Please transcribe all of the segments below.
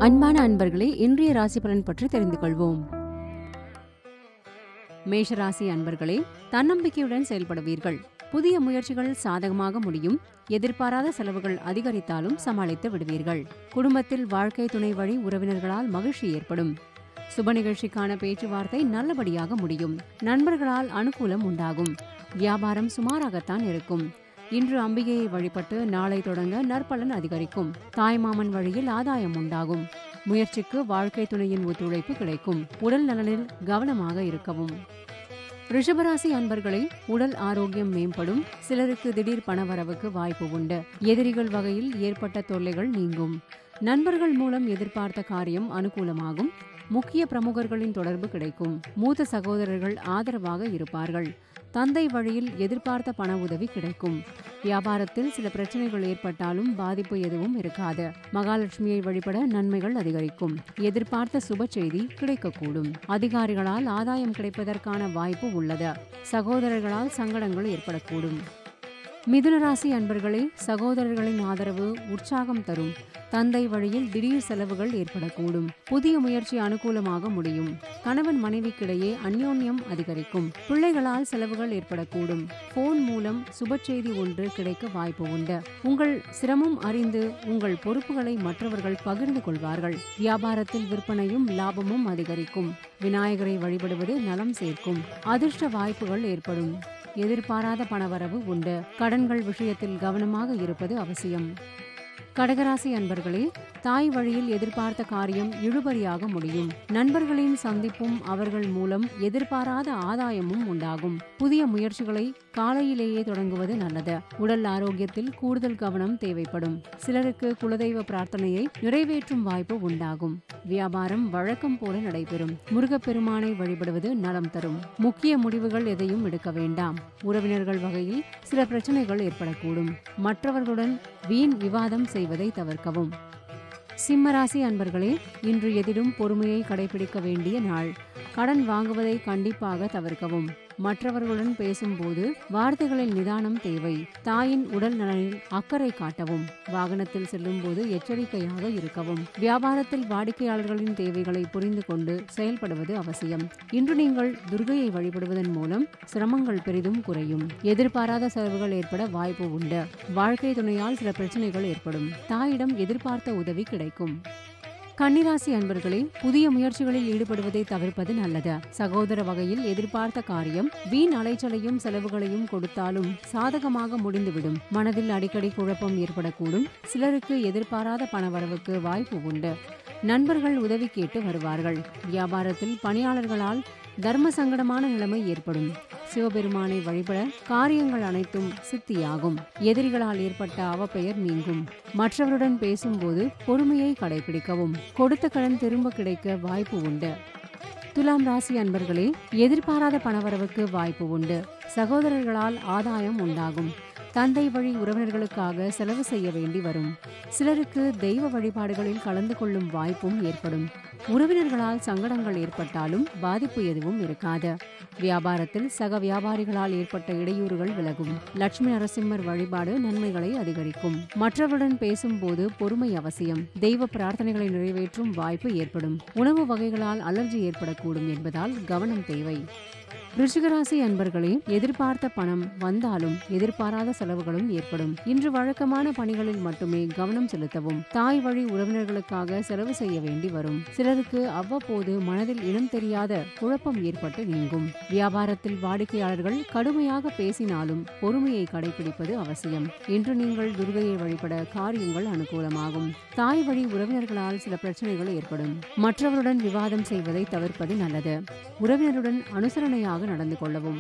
அன்பான அன்பர்களே இன்றைய ராசி பலன் பற்றி தெரிந்து கொள்வோம் மேஷராசி அன்பர்களே தன்னம்பிக்கையுடன் செயல்படுவீர்கள் புதிய முயற்சிகள் சாதகமாக முடியும் எதிர்பாராத செலவுகள் அதிகரித்தாலும் சமாளித்து விடுவீர்கள் குடும்பத்தில் வாழ்க்கை துணை வழி உறவினர்களால் மகிழ்ச்சி ஏற்படும் சுப நிகழ்ச்சிக்கான பேச்சுவார்த்தை நல்லபடியாக முடியும் நண்பர்களால் அனுகூலம் உண்டாகும் வியாபாரம் சுமாராகத்தான் இருக்கும் இன்று அம்பிகையை வழிபட்டு நாளை தொடங்க நற்பலன் அதிகரிக்கும் தாய்மாமன் வழியில் ஆதாயம் உண்டாகும் முயற்சிக்கு வாழ்க்கை துணையின் ஒத்துழைப்பு கிடைக்கும் உடல் நலனில் கவனமாக இருக்கவும் ரிஷபராசி அன்பர்களை உடல் ஆரோக்கியம் மேம்படும் சிலருக்கு திடீர் பணவரவுக்கு வாய்ப்பு உண்டு எதிரிகள் வகையில் ஏற்பட்ட தொல்லைகள் நீங்கும் நண்பர்கள் மூலம் எதிர்பார்த்த காரியம் அனுகூலமாகும் முக்கிய பிரமுகர்களின் தொடர்பு கிடைக்கும் மூத்த சகோதரர்கள் ஆதரவாக இருப்பார்கள் தந்தை வழியில் எதிர்பார்த்த பண உதவி கிடைக்கும் வியாபாரத்தில் சில பிரச்சனைகள் ஏற்பட்டாலும் பாதிப்பு எதுவும் இருக்காது மகாலட்சுமியை வழிபட நன்மைகள் அதிகரிக்கும் எதிர்பார்த்த சுப செய்தி கிடைக்கக்கூடும் அதிகாரிகளால் ஆதாயம் கிடைப்பதற்கான வாய்ப்பு உள்ளது சகோதரர்களால் சங்கடங்கள் ஏற்படக்கூடும் மிதுனராசி அன்பர்களே சகோதரர்களின் ஆதரவு உற்சாகம் தரும் தந்தை வழியில் திடீர் செலவுகள் ஏற்படக்கூடும் புதிய முயற்சி அனுகூலமாக முடியும் கணவன் மனைவிக்கிடையே அந்யோன்யம் அதிகரிக்கும் பிள்ளைகளால் செலவுகள் ஏற்படக்கூடும் போன் மூலம் சுப செய்தி ஒன்று கிடைக்க வாய்ப்பு உண்டு உங்கள் சிரமம் அறிந்து உங்கள் பொறுப்புகளை மற்றவர்கள் பகிர்ந்து கொள்வார்கள் வியாபாரத்தில் விற்பனையும் லாபமும் அதிகரிக்கும் விநாயகரை வழிபடுவது நலம் சேர்க்கும் அதிர்ஷ்ட வாய்ப்புகள் ஏற்படும் எதிர்பாராத பணவரவு உண்டு கடன்கள் விஷயத்தில் கவனமாக இருப்பது அவசியம் கடகராசி அன்பர்களே தாய் வழியில் எதிர்பார்த்த காரியம் இழுபறியாக முடியும் நண்பர்களின் சந்திப்பும் அவர்கள் மூலம் எதிர்பாராத ஆதாயமும் உண்டாகும் புதிய முயற்சிகளை காலையிலேயே தொடங்குவது நல்லது உடல் ஆரோக்கியத்தில் கூடுதல் கவனம் தேவைப்படும் சிலருக்கு குலதெய்வ பிரார்த்தனையை நிறைவேற்றும் வாய்ப்பு உண்டாகும் வியாபாரம் வழக்கம் போல நடைபெறும் முருகப்பெருமானை வழிபடுவது நலம் தரும் முக்கிய முடிவுகள் எதையும் எடுக்க வேண்டாம் உறவினர்கள் வகையில் சில பிரச்சனைகள் ஏற்படக்கூடும் மற்றவர்களுடன் வீண் விவாதம் செய்வதை தவிர்க்கவும் சிம்மராசி அன்பர்களே இன்று எதிலும் பொறுமையை கடைபிடிக்க வேண்டிய நாள் கடன் வாங்குவதை கண்டிப்பாக தவிர்க்கவும் மற்றவர்களுடன் பேசும்போது வார்த்தைகளில் நிதானம் தேவை தாயின் உடல் நலனில் அக்கறை காட்டவும் வாகனத்தில் செல்லும்போது எச்சரிக்கையாக இருக்கவும் வியாபாரத்தில் வாடிக்கையாளர்களின் தேவைகளை புரிந்து கொண்டு செயல்படுவது அவசியம் இன்று நீங்கள் துர்கையை வழிபடுவதன் மூலம் சிரமங்கள் பெரிதும் குறையும் எதிர்பாராத செலவுகள் ஏற்பட வாய்ப்பு உண்டு வாழ்க்கை துணையால் சில பிரச்சனைகள் ஏற்படும் தாயிடம் எதிர்பார்த்த உதவி கிடைக்கும் கன்னிராசி அன்பர்களே புதிய முயற்சிகளில் ஈடுபடுவதை தவிர்ப்பது நல்லது சகோதர வகையில் எதிர்பார்த்த காரியம் வீண் அலைச்சலையும் செலவுகளையும் கொடுத்தாலும் சாதகமாக முடிந்துவிடும் மனதில் அடிக்கடி குழப்பம் ஏற்படக்கூடும் சிலருக்கு எதிர்பாராத பணவரவுக்கு வாய்ப்பு உண்டு நண்பர்கள் உதவி கேட்டு வருவார்கள் வியாபாரத்தில் பணியாளர்களால் தர்ம சங்கடமான நிலைமை ஏற்படும் சிவபெருமானை வழிபட காரியங்கள் அனைத்தும் சித்தியாகும் எதிரிகளால் ஏற்பட்ட அவப்பெயர் நீங்கும் மற்றவருடன் பேசும்போது பொறுமையை கடைபிடிக்கவும் கொடுத்த கடன் திரும்ப கிடைக்க வாய்ப்பு உண்டு துலாம் ராசி அன்பர்களே எதிர்பாராத பணவரவுக்கு வாய்ப்பு உண்டு சகோதரர்களால் ஆதாயம் உண்டாகும் தந்தை வழி உறவினர்களுக்காக செலவு செய்ய வேண்டி வரும் சிலருக்கு தெய்வ வழிபாடுகளில் கலந்து கொள்ளும் வாய்ப்பும் ஏற்படும் உறவினர்களால் சங்கடங்கள் ஏற்பட்டாலும் பாதிப்பு எதுவும் இருக்காது வியாபாரத்தில் சக வியாபாரிகளால் ஏற்பட்ட இடையூறுகள் விலகும் லட்சுமி நரசிம்மர் வழிபாடு நன்மைகளை அதிகரிக்கும் மற்றவருடன் பேசும்போது பொறுமை அவசியம் தெய்வ பிரார்த்தனைகளை நிறைவேற்றும் வாய்ப்பு ஏற்படும் உணவு வகைகளால் அலர்ஜி ஏற்படக்கூடும் என்பதால் கவனம் தேவை ரிஷிகராசி அன்பர்களே எதிர்பார்த்த பணம் வந்தாலும் எதிர்பாராத செலவுகளும் ஏற்படும் இன்று வழக்கமான பணிகளில் மட்டுமே கவனம் செலுத்தவும் தாய் வழி உறவினர்களுக்காக செலவு செய்ய வேண்டி வரும் சிலருக்கு அவ்வப்போது மனதில் இனம் தெரியாத குழப்பம் ஏற்பட்டு நீங்கும் வியாபாரத்தில் வாடிக்கையாளர்கள் கடுமையாக பேசினாலும் பொறுமையை கடைபிடிப்பது அவசியம் இன்று நீங்கள் துர்கையை வழிபட காரியங்கள் அனுகூலமாகும் தாய் வழி உறவினர்களால் சில பிரச்சனைகள் ஏற்படும் மற்றவருடன் விவாதம் செய்வதை தவிர்ப்பது நல்லது உறவினருடன் அனுசரணையாக நடந்து கொள்ளவும்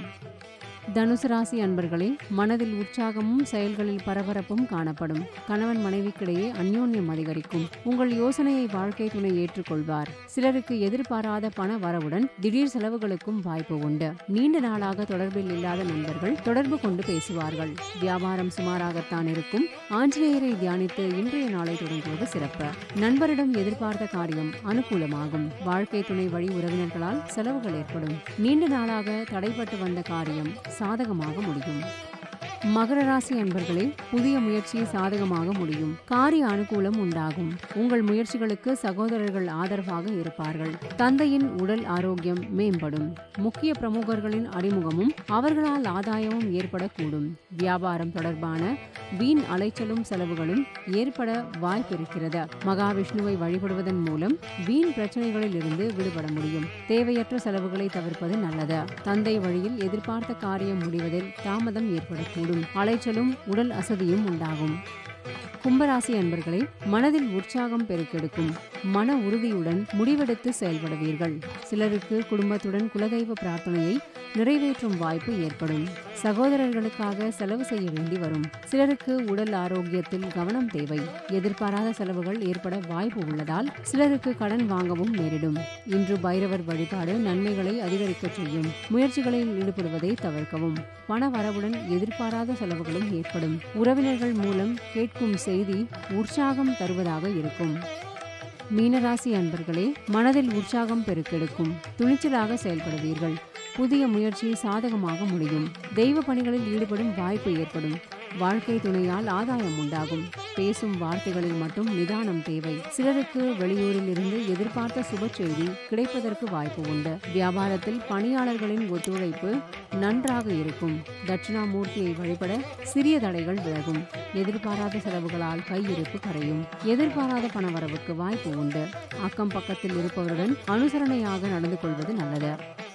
தனுசு ராசி அன்பர்களே மனதில் உற்சாகமும் செயல்களில் பரபரப்பும் காணப்படும் கணவன் மனைவிக்கிடையே அந்யோன்யம் அதிகரிக்கும் உங்கள் யோசனையை வாழ்க்கை துணை ஏற்றுக்கொள்வார் சிலருக்கு எதிர்பாராத பண வரவுடன் திடீர் செலவுகளுக்கும் வாய்ப்பு உண்டு நீண்ட நாளாக தொடர்பில் இல்லாத நண்பர்கள் தொடர்பு கொண்டு பேசுவார்கள் வியாபாரம் சுமாராகத்தான் இருக்கும் ஆஞ்சநேயரை தியானித்து இன்றைய நாளை தொடங்குவது சிறப்பு நண்பரிடம் எதிர்பார்த்த காரியம் அனுகூலமாகும் வாழ்க்கை துணை வழி உறவினர்களால் செலவுகள் ஏற்படும் நீண்ட நாளாக தடைப்பட்டு வந்த காரியம் சாதகமாக முடியும் மகர ராசி அன்பர்களே புதிய முயற்சி சாதகமாக முடியும் காரிய அனுகூலம் உண்டாகும் உங்கள் முயற்சிகளுக்கு சகோதரர்கள் ஆதரவாக இருப்பார்கள் தந்தையின் உடல் ஆரோக்கியம் மேம்படும் முக்கிய பிரமுகர்களின் அறிமுகமும் அவர்களால் ஆதாயமும் ஏற்படக்கூடும் வியாபாரம் தொடர்பான வீண் அலைச்சலும் செலவுகளும் ஏற்பட வாய்ப்பிருக்கிறது மகாவிஷ்ணுவை வழிபடுவதன் மூலம் வீண் பிரச்சனைகளில் இருந்து விடுபட முடியும் தேவையற்ற செலவுகளை தவிர்ப்பது நல்லது தந்தை வழியில் எதிர்பார்த்த காரியம் முடிவதில் தாமதம் ஏற்படக்கூடும் அலைச்சலும் உடல் அசதியும் உண்டாகும் கும்பராசி அன்பர்களே மனதில் உற்சாகம் பெருக்கெடுக்கும் மன உறுதியுடன் முடிவெடுத்து செயல்படுவீர்கள் சிலருக்கு குடும்பத்துடன் குலதெய்வ பிரார்த்தனையை நிறைவேற்றும் வாய்ப்பு ஏற்படும் சகோதரர்களுக்காக செலவு செய்ய வேண்டி வரும் சிலருக்கு உடல் ஆரோக்கியத்தில் கவனம் தேவை எதிர்பாராத செலவுகள் ஏற்பட வாய்ப்பு உள்ளதால் சிலருக்கு கடன் வாங்கவும் நேரிடும் இன்று பைரவர் வழிபாடு நன்மைகளை அதிகரிக்கச் செய்யும் முயற்சிகளில் ஈடுபடுவதை தவிர்க்கவும் பண வரவுடன் எதிர்பாராத செலவுகளும் ஏற்படும் உறவினர்கள் மூலம் கேட்கும் செய்தி உற்சாகம் தருவதாக இருக்கும் மீனராசி அன்பர்களே மனதில் உற்சாகம் பெருக்கெடுக்கும் துணிச்சலாக செயல்படுவீர்கள் புதிய முயற்சி சாதகமாக முடியும் தெய்வ பணிகளில் ஈடுபடும் வாய்ப்பு ஏற்படும் வாழ்க்கை துணையால் ஆதாயம் உண்டாகும் பேசும் வார்த்தைகளில் மட்டும் நிதானம் தேவை சிலருக்கு வெளியூரில் இருந்து எதிர்பார்த்த சுப செய்தி கிடைப்பதற்கு வாய்ப்பு உண்டு வியாபாரத்தில் பணியாளர்களின் ஒத்துழைப்பு நன்றாக இருக்கும் தட்சிணாமூர்த்தியை வழிபட சிறிய தடைகள் விலகும் எதிர்பாராத செலவுகளால் கையிருப்பு கரையும் எதிர்பாராத பணவரவுக்கு வாய்ப்பு உண்டு அக்கம் பக்கத்தில் இருப்பவருடன் அனுசரணையாக நடந்து கொள்வது நல்லது